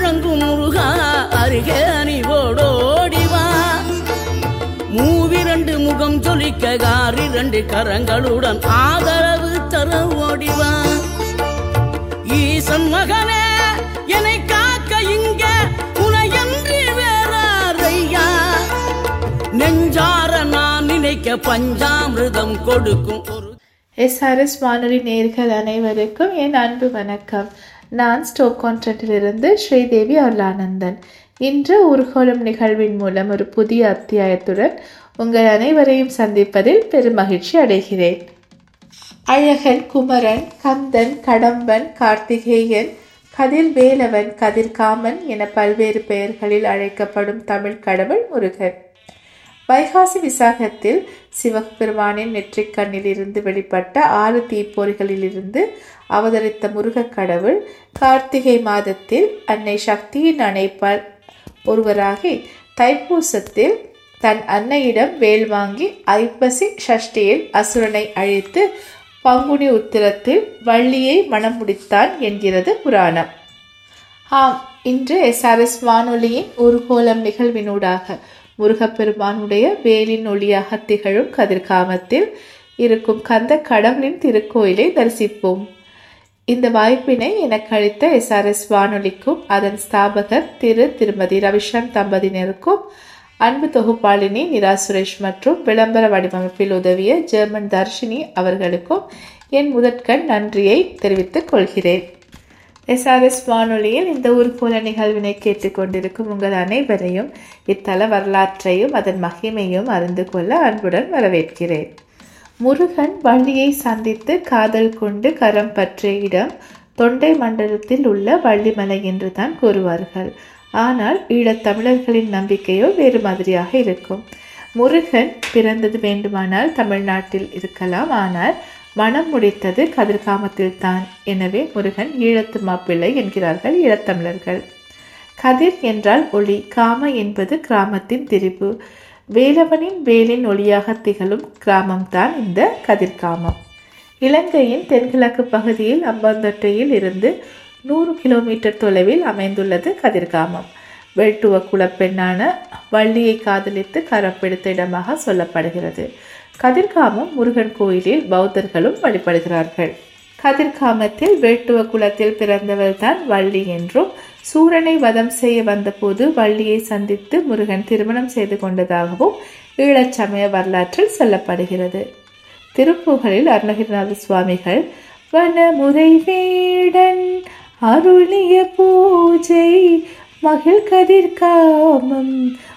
வணங்கும் முருகா அருகே அணிவோடோடிவா மூவிரண்டு முகம் ஜொலிக்க காரி ரெண்டு கரங்களுடன் ஆதரவு தர ஓடிவா ஈசன் மகனே என்னை காக்க இங்க உனையன்றி வேறாரையா நெஞ்சார நான் நினைக்க பஞ்சாமிர்தம் கொடுக்கும் ஒரு எஸ்ஆர்எஸ் வானொலி நேர்கள் அனைவருக்கும் என் அன்பு வணக்கம் நான் ஸ்டோக் கான்ட்ரட்டிலிருந்து ஸ்ரீதேவி அருளானந்தன் இன்று ஊர்கோலம் நிகழ்வின் மூலம் ஒரு புதிய அத்தியாயத்துடன் உங்கள் அனைவரையும் சந்திப்பதில் பெரும் மகிழ்ச்சி அடைகிறேன் அழகன் குமரன் கந்தன் கடம்பன் கார்த்திகேயன் கதிர்வேலவன் கதிர்காமன் என பல்வேறு பெயர்களில் அழைக்கப்படும் தமிழ் கடவுள் முருகன் வைகாசி விசாகத்தில் சிவபெருமானின் நெற்றிக் கண்ணிலிருந்து வெளிப்பட்ட ஆறு தீப்பொறிகளிலிருந்து அவதரித்த முருகக் கடவுள் கார்த்திகை மாதத்தில் அன்னை சக்தியின் அணைப்பால் ஒருவராகி தைப்பூசத்தில் தன் அன்னையிடம் வேல் வாங்கி ஐப்பசி சஷ்டியில் அசுரனை அழித்து பங்குனி உத்திரத்தில் வள்ளியை மணம் முடித்தான் என்கிறது புராணம் ஆம் இன்று எஸ்ஆர்எஸ் வானொலியின் ஊர்கோலம் நிகழ்வினூடாக முருகப்பெருமானுடைய வேலின் ஒளியாக திகழும் கதிர்காமத்தில் இருக்கும் கந்த கடவுளின் திருக்கோயிலை தரிசிப்போம் இந்த வாய்ப்பினை எனக்கு அளித்த எஸ்ஆர்எஸ் வானொலிக்கும் அதன் ஸ்தாபகர் திரு திருமதி ரவிஷாந்த் தம்பதியினருக்கும் அன்பு தொகுப்பாளினி நிரா சுரேஷ் மற்றும் விளம்பர வடிவமைப்பில் உதவிய ஜெர்மன் தர்ஷினி அவர்களுக்கும் என் முதற்கண் நன்றியை தெரிவித்துக் கொள்கிறேன் எஸ்ஆர்எஸ் வானொலியில் இந்த ஊர்கோல நிகழ்வினை கேட்டுக்கொண்டிருக்கும் உங்கள் அனைவரையும் இத்தல வரலாற்றையும் அதன் மகிமையும் அறிந்து கொள்ள அன்புடன் வரவேற்கிறேன் முருகன் வள்ளியை சந்தித்து காதல் கொண்டு கரம் பற்றிய இடம் தொண்டை மண்டலத்தில் உள்ள வள்ளிமலை என்று தான் கூறுவார்கள் ஆனால் ஈழத் தமிழர்களின் நம்பிக்கையோ வேறு மாதிரியாக இருக்கும் முருகன் பிறந்தது வேண்டுமானால் தமிழ்நாட்டில் இருக்கலாம் ஆனால் மனம் முடித்தது கதிர்காமத்தில் தான் எனவே முருகன் ஈழத்து மாப்பிள்ளை என்கிறார்கள் ஈழத்தமிழர்கள் கதிர் என்றால் ஒளி காம என்பது கிராமத்தின் திரிபு வேலவனின் வேலின் ஒளியாக திகழும் கிராமம்தான் இந்த கதிர்காமம் இலங்கையின் தென்கிழக்கு பகுதியில் அம்பாந்தொட்டையில் இருந்து நூறு கிலோமீட்டர் தொலைவில் அமைந்துள்ளது கதிர்காமம் வெட்டுவ குலப்பெண்ணான வள்ளியை காதலித்து கரப்பிடித்த இடமாக சொல்லப்படுகிறது கதிர்காமம் முருகன் கோயிலில் பௌத்தர்களும் வழிபடுகிறார்கள் கதிர்காமத்தில் வேட்டுவ குலத்தில் பிறந்தவள் தான் வள்ளி என்றும் சூரனை வதம் செய்ய வந்தபோது வள்ளியை சந்தித்து முருகன் திருமணம் செய்து கொண்டதாகவும் ஈழச் சமய வரலாற்றில் சொல்லப்படுகிறது திருப்புகழில் அருணகிரிநாத சுவாமிகள் வனமுறை வேடன் அருளிய பூஜை மகிழ் கதிர்காமம்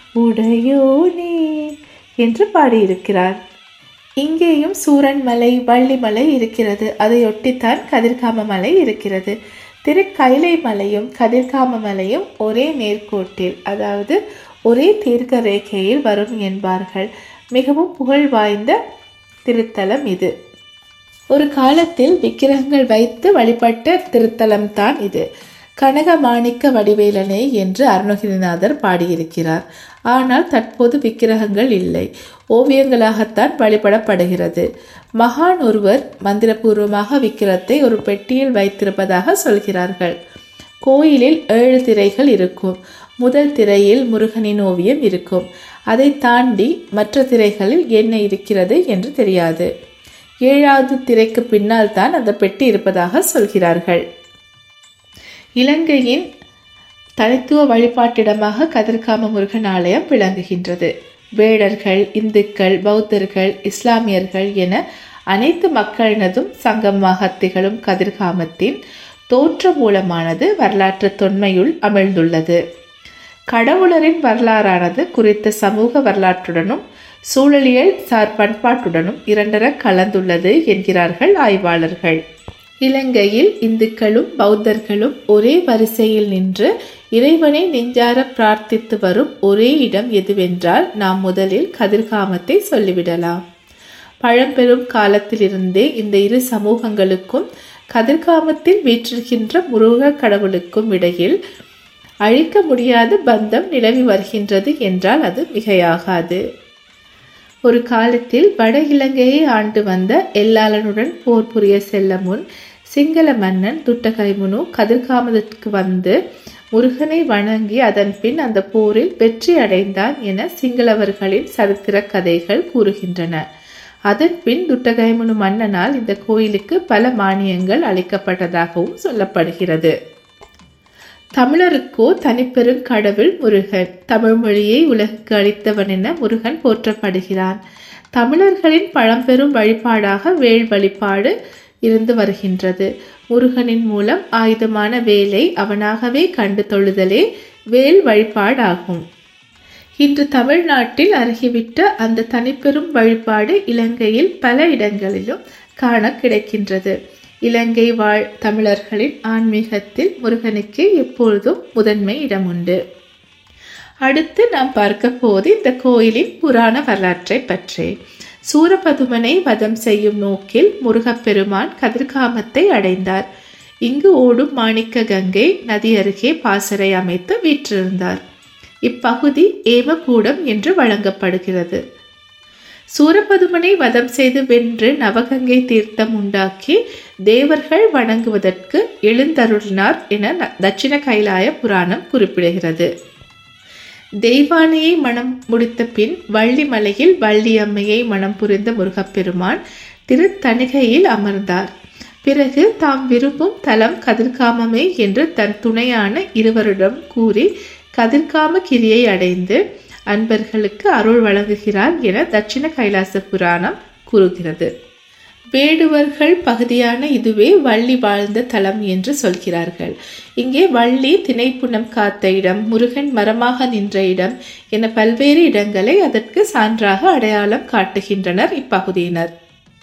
உடையோனே என்று பாடியிருக்கிறார் இங்கேயும் சூரன் மலை வள்ளிமலை இருக்கிறது அதையொட்டித்தான் கதிர்காம மலை இருக்கிறது திரு கைலை மலையும் கதிர்காம மலையும் ஒரே நேர்கோட்டில் அதாவது ஒரே தீர்க்க ரேகையில் வரும் என்பார்கள் மிகவும் புகழ் வாய்ந்த திருத்தலம் இது ஒரு காலத்தில் விக்கிரகங்கள் வைத்து வழிபட்ட திருத்தலம் தான் இது கனகமாணிக்க வடிவேலனே என்று அருணகிரிநாதர் பாடியிருக்கிறார் ஆனால் தற்போது விக்கிரகங்கள் இல்லை ஓவியங்களாகத்தான் வழிபடப்படுகிறது மகான் ஒருவர் மந்திரபூர்வமாக விக்கிரத்தை ஒரு பெட்டியில் வைத்திருப்பதாக சொல்கிறார்கள் கோயிலில் ஏழு திரைகள் இருக்கும் முதல் திரையில் முருகனின் ஓவியம் இருக்கும் அதை தாண்டி மற்ற திரைகளில் என்ன இருக்கிறது என்று தெரியாது ஏழாவது திரைக்கு பின்னால் தான் அந்த பெட்டி இருப்பதாக சொல்கிறார்கள் இலங்கையின் தனித்துவ வழிபாட்டிடமாக கதிர்காம முருகன் ஆலயம் விளங்குகின்றது வேடர்கள் இந்துக்கள் பௌத்தர்கள் இஸ்லாமியர்கள் என அனைத்து மக்களினதும் சங்கமாக திகழும் கதிர்காமத்தின் தோற்ற மூலமானது வரலாற்று தொன்மையுள் அமிழ்ந்துள்ளது கடவுளரின் வரலாறானது குறித்த சமூக வரலாற்றுடனும் சூழலியல் சார் பண்பாட்டுடனும் இரண்டர கலந்துள்ளது என்கிறார்கள் ஆய்வாளர்கள் இலங்கையில் இந்துக்களும் பௌத்தர்களும் ஒரே வரிசையில் நின்று இறைவனை நெஞ்சார பிரார்த்தித்து வரும் ஒரே இடம் எதுவென்றால் நாம் முதலில் கதிர்காமத்தை சொல்லிவிடலாம் பழம்பெரும் காலத்திலிருந்தே இந்த இரு சமூகங்களுக்கும் கதிர்காமத்தில் வீற்றிருக்கின்ற முருக கடவுளுக்கும் இடையில் அழிக்க முடியாத பந்தம் நிலவி வருகின்றது என்றால் அது மிகையாகாது ஒரு காலத்தில் வட இலங்கையை ஆண்டு வந்த எல்லாளனுடன் போர் புரிய செல்ல முன் சிங்கள மன்னன் துட்டகைமுனு கதிர்காமத்திற்கு வந்து முருகனை வணங்கி அதன் பின் அந்த போரில் வெற்றி அடைந்தான் என சிங்களவர்களின் சரித்திர கதைகள் கூறுகின்றன அதன் பின் துட்டகைமுனு மன்னனால் இந்த கோயிலுக்கு பல மானியங்கள் அளிக்கப்பட்டதாகவும் சொல்லப்படுகிறது தமிழருக்கோ தனிப்பெரும் கடவுள் முருகன் தமிழ் மொழியை உலகுக்கு அளித்தவன் என முருகன் போற்றப்படுகிறான் தமிழர்களின் பழம்பெரும் வழிபாடாக வேல் வழிபாடு இருந்து வருகின்றது முருகனின் மூலம் ஆயுதமான வேலை அவனாகவே கண்டு தொழுதலே வேல் வழிபாடாகும் இன்று தமிழ்நாட்டில் அருகிவிட்ட அந்த தனிப்பெரும் வழிபாடு இலங்கையில் பல இடங்களிலும் காண கிடைக்கின்றது இலங்கை வாழ் தமிழர்களின் ஆன்மீகத்தில் முருகனுக்கு எப்பொழுதும் முதன்மை இடம் உண்டு அடுத்து நாம் பார்க்க போது இந்த கோயிலின் புராண வரலாற்றை பற்றி சூரபதுமனை வதம் செய்யும் நோக்கில் முருகப்பெருமான் கதிர்காமத்தை அடைந்தார் இங்கு ஓடும் மாணிக்க கங்கை நதி அருகே பாசறை அமைத்து வீற்றிருந்தார் இப்பகுதி ஏமகூடம் என்று வழங்கப்படுகிறது சூரபதுமனை வதம் செய்து வென்று நவகங்கை தீர்த்தம் உண்டாக்கி தேவர்கள் வணங்குவதற்கு எழுந்தருளினார் என தட்சிண கைலாய புராணம் குறிப்பிடுகிறது தெய்வானையை மனம் முடித்த பின் வள்ளிமலையில் வள்ளியம்மையை மனம் புரிந்த முருகப்பெருமான் திருத்தணிகையில் அமர்ந்தார் பிறகு தாம் விரும்பும் தலம் கதிர்காமமே என்று தன் துணையான இருவரிடம் கூறி கதிர்காம கிரியை அடைந்து அன்பர்களுக்கு அருள் வழங்குகிறார் என தட்சிண கைலாச புராணம் கூறுகிறது வேடுவர்கள் பகுதியான இதுவே வள்ளி வாழ்ந்த தலம் என்று சொல்கிறார்கள் இங்கே வள்ளி திணைப்புணம் காத்த இடம் முருகன் மரமாக நின்ற இடம் என பல்வேறு இடங்களை அதற்கு சான்றாக அடையாளம் காட்டுகின்றனர் இப்பகுதியினர்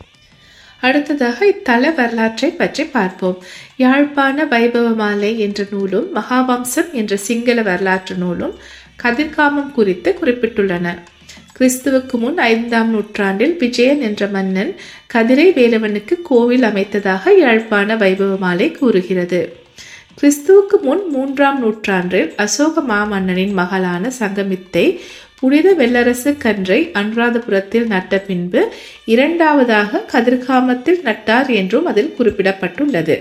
அடுத்ததாக இத்தல வரலாற்றை பற்றி பார்ப்போம் யாழ்ப்பாண வைபவமாலை என்ற நூலும் மகாவம்சம் என்ற சிங்கள வரலாற்று நூலும் கதிர்காமம் குறித்து குறிப்பிட்டுள்ளன கிறிஸ்துவுக்கு முன் ஐந்தாம் நூற்றாண்டில் விஜயன் என்ற மன்னன் கதிரை வேலவனுக்கு கோவில் அமைத்ததாக யாழ்ப்பாண வைபவமாலை கூறுகிறது கிறிஸ்துவுக்கு முன் மூன்றாம் நூற்றாண்டில் அசோக மாமன்னனின் மகளான சங்கமித்தை புனித வெள்ளரசு கன்றை அனுராதபுரத்தில் நட்ட பின்பு இரண்டாவதாக கதிர்காமத்தில் நட்டார் என்றும் அதில் குறிப்பிடப்பட்டுள்ளது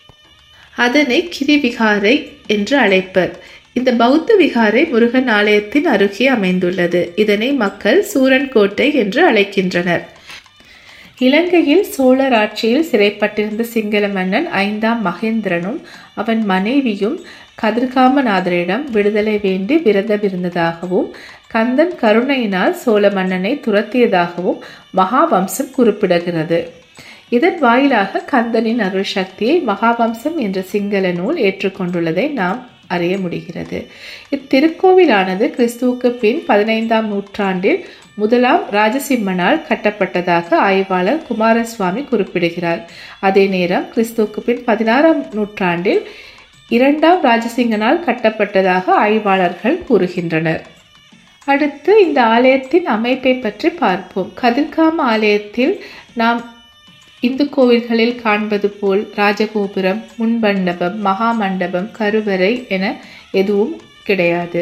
அதனை கிரிவிகாரை என்று அழைப்பர் இந்த பௌத்த விகாரை முருகன் ஆலயத்தின் அருகே அமைந்துள்ளது இதனை மக்கள் சூரன் கோட்டை என்று அழைக்கின்றனர் இலங்கையில் சோழர் ஆட்சியில் சிறைப்பட்டிருந்த சிங்கள மன்னன் ஐந்தாம் மகேந்திரனும் அவன் மனைவியும் கதிர்காமநாதரிடம் விடுதலை வேண்டி விரதமிருந்ததாகவும் கந்தன் கருணையினால் சோழ மன்னனை துரத்தியதாகவும் மகாவம்சம் குறிப்பிடுகிறது இதன் வாயிலாக கந்தனின் அருள் சக்தியை மகாவம்சம் என்ற சிங்கள நூல் ஏற்றுக்கொண்டுள்ளதை நாம் அறிய முடிகிறது இத்திருக்கோவிலானது கிறிஸ்துவுக்கு பின் பதினைந்தாம் நூற்றாண்டில் முதலாம் ராஜசிம்மனால் கட்டப்பட்டதாக ஆய்வாளர் குமாரசுவாமி குறிப்பிடுகிறார் அதே நேரம் கிறிஸ்துவுக்கு பின் பதினாறாம் நூற்றாண்டில் இரண்டாம் ராஜசிங்கனால் கட்டப்பட்டதாக ஆய்வாளர்கள் கூறுகின்றனர் அடுத்து இந்த ஆலயத்தின் அமைப்பை பற்றி பார்ப்போம் கதிர்காம ஆலயத்தில் நாம் இந்து கோவில்களில் காண்பது போல் ராஜகோபுரம் முன்மண்டபம் மகாமண்டபம் கருவறை என எதுவும் கிடையாது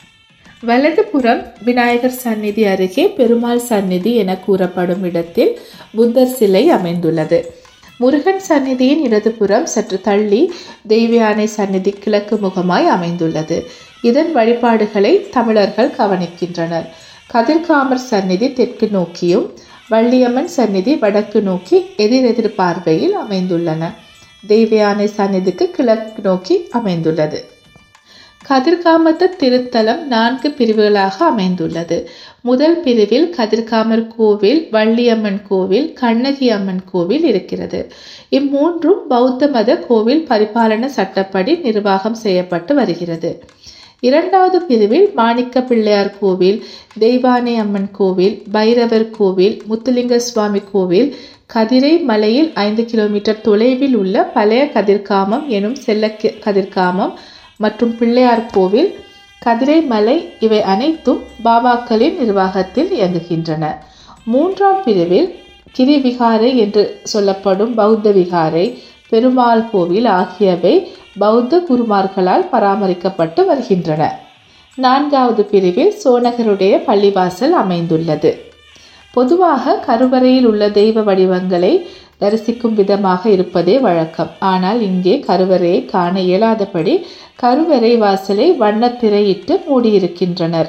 வலதுபுறம் விநாயகர் சந்நிதி அருகே பெருமாள் சந்நிதி என கூறப்படும் இடத்தில் புத்தர் சிலை அமைந்துள்ளது முருகன் சந்நிதியின் இடதுபுறம் சற்று தள்ளி தெய்வயானை சந்நிதி கிழக்கு முகமாய் அமைந்துள்ளது இதன் வழிபாடுகளை தமிழர்கள் கவனிக்கின்றனர் கதிர்காமர் சந்நிதி தெற்கு நோக்கியும் வள்ளியம்மன் சந்நிதி வடக்கு நோக்கி எதிரெதிர் பார்வையில் அமைந்துள்ளன தெய்வயானை சந்நிதிக்கு கிழக்கு நோக்கி அமைந்துள்ளது கதிர்காமத்து திருத்தலம் நான்கு பிரிவுகளாக அமைந்துள்ளது முதல் பிரிவில் கதிர்காமர் கோவில் வள்ளியம்மன் கோவில் கண்ணகி அம்மன் கோவில் இருக்கிறது இம்மூன்றும் பௌத்த மத கோவில் பரிபாலன சட்டப்படி நிர்வாகம் செய்யப்பட்டு வருகிறது இரண்டாவது பிரிவில் மாணிக்க பிள்ளையார் கோவில் தெய்வானை அம்மன் கோவில் பைரவர் கோவில் முத்துலிங்க சுவாமி கோவில் கதிரை மலையில் ஐந்து கிலோமீட்டர் தொலைவில் உள்ள பழைய கதிர்காமம் எனும் செல்ல கதிர்காமம் மற்றும் பிள்ளையார் கோவில் கதிரை மலை இவை அனைத்தும் பாபாக்களின் நிர்வாகத்தில் இயங்குகின்றன மூன்றாம் பிரிவில் கிரிவிகாரை என்று சொல்லப்படும் பௌத்த விகாரை பெருமாள் கோவில் ஆகியவை பௌத்த குருமார்களால் பராமரிக்கப்பட்டு வருகின்றன நான்காவது பிரிவில் சோனகருடைய பள்ளிவாசல் அமைந்துள்ளது பொதுவாக கருவறையில் உள்ள தெய்வ வடிவங்களை தரிசிக்கும் விதமாக இருப்பதே வழக்கம் ஆனால் இங்கே கருவறையை காண இயலாதபடி கருவறை வாசலை வண்ணத் திரையிட்டு மூடியிருக்கின்றனர்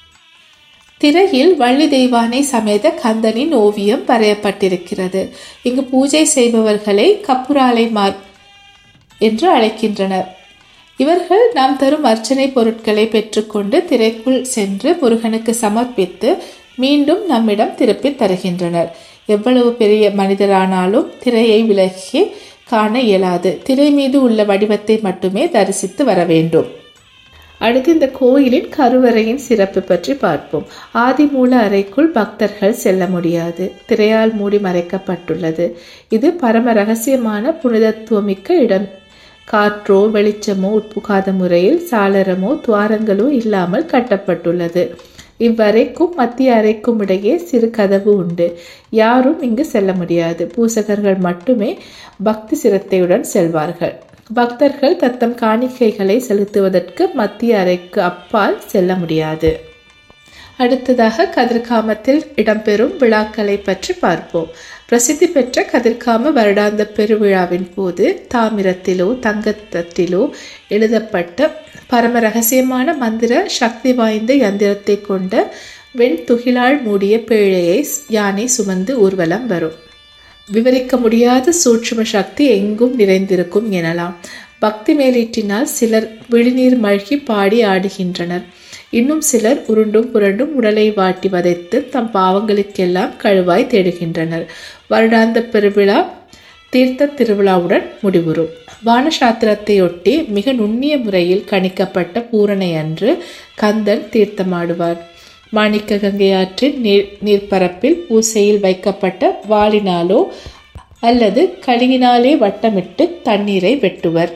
திரையில் வள்ளி தெய்வானை சமேத கந்தனின் ஓவியம் வரையப்பட்டிருக்கிறது இங்கு பூஜை செய்பவர்களை கப்புராலைமார் என்று அழைக்கின்றனர் இவர்கள் நாம் தரும் அர்ச்சனை பொருட்களை பெற்றுக்கொண்டு திரைக்குள் சென்று முருகனுக்கு சமர்ப்பித்து மீண்டும் நம்மிடம் திருப்பி தருகின்றனர் எவ்வளவு பெரிய மனிதரானாலும் திரையை விலகி காண இயலாது திரை மீது உள்ள வடிவத்தை மட்டுமே தரிசித்து வர வேண்டும் அடுத்து இந்த கோயிலின் கருவறையின் சிறப்பு பற்றி பார்ப்போம் ஆதிமூல அறைக்குள் பக்தர்கள் செல்ல முடியாது திரையால் மூடி மறைக்கப்பட்டுள்ளது இது பரம ரகசியமான புனிதத்துவமிக்க இடம் காற்றோ வெளிச்சமோ உட்புகாத முறையில் சாளரமோ துவாரங்களோ இல்லாமல் கட்டப்பட்டுள்ளது இவ்வறைக்கும் மத்திய அறைக்கும் இடையே சிறு கதவு உண்டு யாரும் இங்கு செல்ல முடியாது பூசகர்கள் மட்டுமே பக்தி சிரத்தையுடன் செல்வார்கள் பக்தர்கள் தத்தம் காணிக்கைகளை செலுத்துவதற்கு மத்திய அறைக்கு அப்பால் செல்ல முடியாது அடுத்ததாக கதிர்காமத்தில் இடம்பெறும் விழாக்களை பற்றி பார்ப்போம் பிரசித்தி பெற்ற கதிர்காம வருடாந்த பெருவிழாவின் போது தாமிரத்திலோ தங்கத்தட்டிலோ எழுதப்பட்ட பரம ரகசியமான மந்திர சக்தி வாய்ந்த யந்திரத்தை கொண்ட வெண் துகிலால் மூடிய பேழையை யானை சுமந்து ஊர்வலம் வரும் விவரிக்க முடியாத சூட்சும சக்தி எங்கும் நிறைந்திருக்கும் எனலாம் பக்தி மேலீட்டினால் சிலர் விழிநீர் மழ்கி பாடி ஆடுகின்றனர் இன்னும் சிலர் உருண்டும் புரண்டும் உடலை வாட்டி வதைத்து தம் பாவங்களுக்கெல்லாம் கழுவாய் தேடுகின்றனர் வருடாந்த பெருவிழா தீர்த்த திருவிழாவுடன் முடிவுறும் வானசாத்திரத்தையொட்டி மிக நுண்ணிய முறையில் கணிக்கப்பட்ட பூரணை அன்று கந்தன் தீர்த்தமாடுவார் மாணிக்க கங்கை ஆற்றின் நீர் நீர்ப்பரப்பில் பூசையில் வைக்கப்பட்ட வாளினாலோ அல்லது கழுகினாலே வட்டமிட்டு தண்ணீரை வெட்டுவர்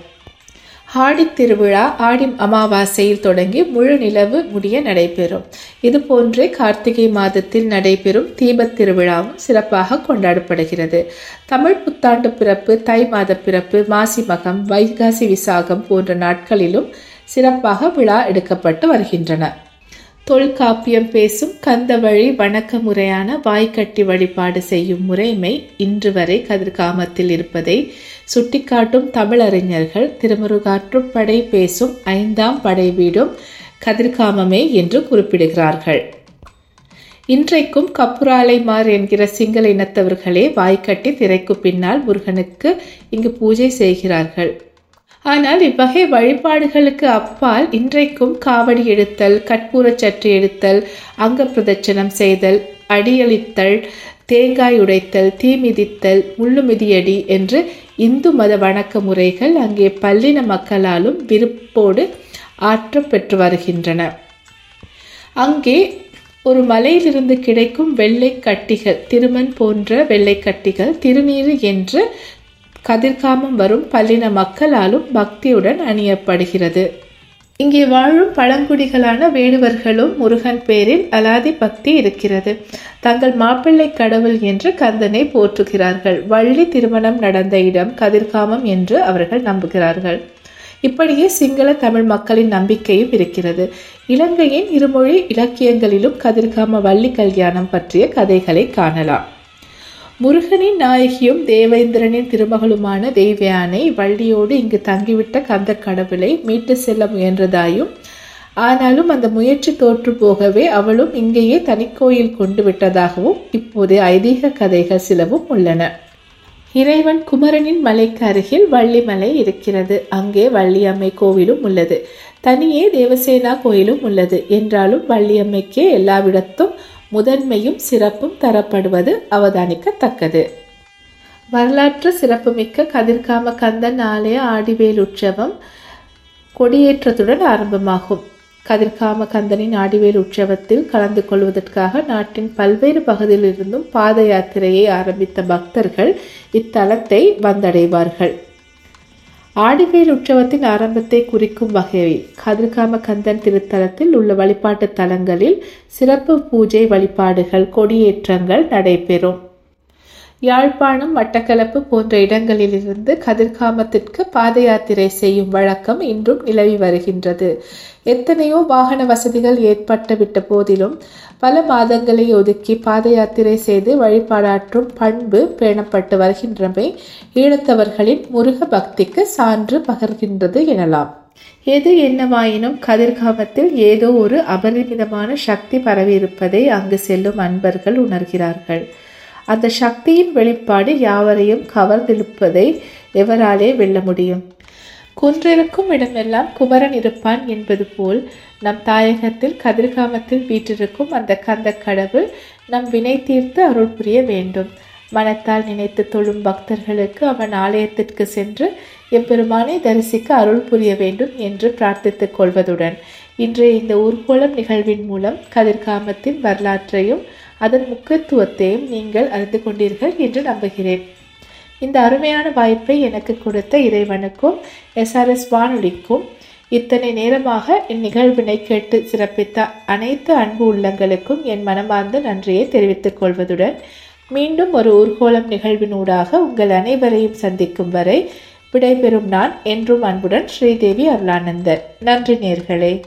ஆடி திருவிழா ஆடி அமாவாசையில் தொடங்கி முழு நிலவு முடிய நடைபெறும் இது போன்றே கார்த்திகை மாதத்தில் நடைபெறும் தீபத் திருவிழாவும் சிறப்பாக கொண்டாடப்படுகிறது தமிழ் புத்தாண்டு பிறப்பு தை மாத பிறப்பு மாசி மகம் வைகாசி விசாகம் போன்ற நாட்களிலும் சிறப்பாக விழா எடுக்கப்பட்டு வருகின்றன தொல்காப்பியம் பேசும் கந்த வழி வணக்க முறையான வாய்க்கட்டி வழிபாடு செய்யும் முறைமை இன்று வரை கதிர்காமத்தில் இருப்பதை சுட்டிக்காட்டும் தமிழறிஞர்கள் திருமுருகாற்றுப்படை பேசும் ஐந்தாம் படை வீடும் கதிர்காமமே என்று குறிப்பிடுகிறார்கள் இன்றைக்கும் கப்புராலைமார் என்கிற சிங்கள இனத்தவர்களே வாய்க்கட்டி திரைக்கு பின்னால் முருகனுக்கு இங்கு பூஜை செய்கிறார்கள் ஆனால் இவ்வகை வழிபாடுகளுக்கு அப்பால் இன்றைக்கும் காவடி எடுத்தல் கற்பூரச் சற்று எடுத்தல் அங்க பிரதட்சணம் செய்தல் அடியளித்தல் தேங்காய் உடைத்தல் தீ மிதித்தல் முள்ளு மிதியடி என்று இந்து மத வணக்க முறைகள் அங்கே பல்லின மக்களாலும் விருப்போடு ஆற்றம் பெற்று வருகின்றன அங்கே ஒரு மலையிலிருந்து கிடைக்கும் வெள்ளை கட்டிகள் திருமண் போன்ற வெள்ளை கட்டிகள் திருநீறு என்று கதிர்காமம் வரும் பல்லின மக்களாலும் பக்தியுடன் அணியப்படுகிறது இங்கே வாழும் பழங்குடிகளான வேடுவர்களும் முருகன் பேரில் அலாதி பக்தி இருக்கிறது தங்கள் மாப்பிள்ளை கடவுள் என்று கந்தனை போற்றுகிறார்கள் வள்ளி திருமணம் நடந்த இடம் கதிர்காமம் என்று அவர்கள் நம்புகிறார்கள் இப்படியே சிங்கள தமிழ் மக்களின் நம்பிக்கையும் இருக்கிறது இலங்கையின் இருமொழி இலக்கியங்களிலும் கதிர்காம வள்ளி கல்யாணம் பற்றிய கதைகளை காணலாம் முருகனின் நாயகியும் தேவேந்திரனின் திருமகளுமான தெய்வயானை வள்ளியோடு இங்கு தங்கிவிட்ட கந்த கடவுளை மீட்டு செல்ல முயன்றதாயும் ஆனாலும் அந்த முயற்சி தோற்று போகவே அவளும் இங்கேயே தனிக்கோயில் கொண்டு விட்டதாகவும் இப்போது ஐதீக கதைகள் சிலவும் உள்ளன இறைவன் குமரனின் மலைக்கு அருகில் வள்ளிமலை இருக்கிறது அங்கே வள்ளியம்மை கோவிலும் உள்ளது தனியே தேவசேனா கோயிலும் உள்ளது என்றாலும் வள்ளியம்மைக்கே எல்லாவிடத்தும் முதன்மையும் சிறப்பும் தரப்படுவது அவதானிக்கத்தக்கது வரலாற்று சிறப்புமிக்க கதிர்காம கந்தன் ஆலய ஆடிவேல் உற்சவம் கொடியேற்றத்துடன் ஆரம்பமாகும் கதிர்காம கந்தனின் ஆடிவேல் உற்சவத்தில் கலந்து கொள்வதற்காக நாட்டின் பல்வேறு பகுதியிலிருந்தும் பாத யாத்திரையை ஆரம்பித்த பக்தர்கள் இத்தலத்தை வந்தடைவார்கள் ஆடிவேல் உற்சவத்தின் ஆரம்பத்தை குறிக்கும் வகையில் கதிர்காம கந்தன் திருத்தலத்தில் உள்ள வழிபாட்டு தலங்களில் சிறப்பு பூஜை வழிபாடுகள் கொடியேற்றங்கள் நடைபெறும் யாழ்ப்பாணம் மட்டக்களப்பு போன்ற இடங்களிலிருந்து கதிர்காமத்திற்கு பாத யாத்திரை செய்யும் வழக்கம் இன்றும் நிலவி வருகின்றது எத்தனையோ வாகன வசதிகள் ஏற்பட்டுவிட்ட போதிலும் பல மாதங்களை ஒதுக்கி பாத யாத்திரை செய்து வழிபாடாற்றும் பண்பு பேணப்பட்டு வருகின்றமை ஈழத்தவர்களின் முருக பக்திக்கு சான்று பகர்கின்றது எனலாம் எது என்னவாயினும் கதிர்காமத்தில் ஏதோ ஒரு அபரிமிதமான சக்தி பரவியிருப்பதை அங்கு செல்லும் அன்பர்கள் உணர்கிறார்கள் அந்த சக்தியின் வெளிப்பாடு யாவரையும் கவர்ந்திழுப்பதை எவராலே வெல்ல முடியும் குன்றிருக்கும் இடமெல்லாம் குமரன் இருப்பான் என்பது போல் நம் தாயகத்தில் கதிர்காமத்தில் வீற்றிருக்கும் அந்த கந்த கடவுள் நம் வினை தீர்த்து அருள் புரிய வேண்டும் மனத்தால் நினைத்து தொழும் பக்தர்களுக்கு அவன் ஆலயத்திற்கு சென்று எம்பெருமானை தரிசிக்க அருள் புரிய வேண்டும் என்று பிரார்த்தித்துக் கொள்வதுடன் இன்றைய இந்த ஊர்கோலம் நிகழ்வின் மூலம் கதிர்காமத்தின் வரலாற்றையும் அதன் முக்கியத்துவத்தையும் நீங்கள் அறிந்து கொண்டீர்கள் என்று நம்புகிறேன் இந்த அருமையான வாய்ப்பை எனக்கு கொடுத்த இறைவனுக்கும் எஸ்ஆர்எஸ் வானொலிக்கும் இத்தனை நேரமாக இந்நிகழ்வினை கேட்டு சிறப்பித்த அனைத்து அன்பு உள்ளங்களுக்கும் என் மனமார்ந்த நன்றியை தெரிவித்துக் கொள்வதுடன் மீண்டும் ஒரு ஊர்கோலம் நிகழ்வினூடாக உங்கள் அனைவரையும் சந்திக்கும் வரை விடைபெறும் நான் என்றும் அன்புடன் ஸ்ரீதேவி அருளானந்தன் நன்றி நேர்களே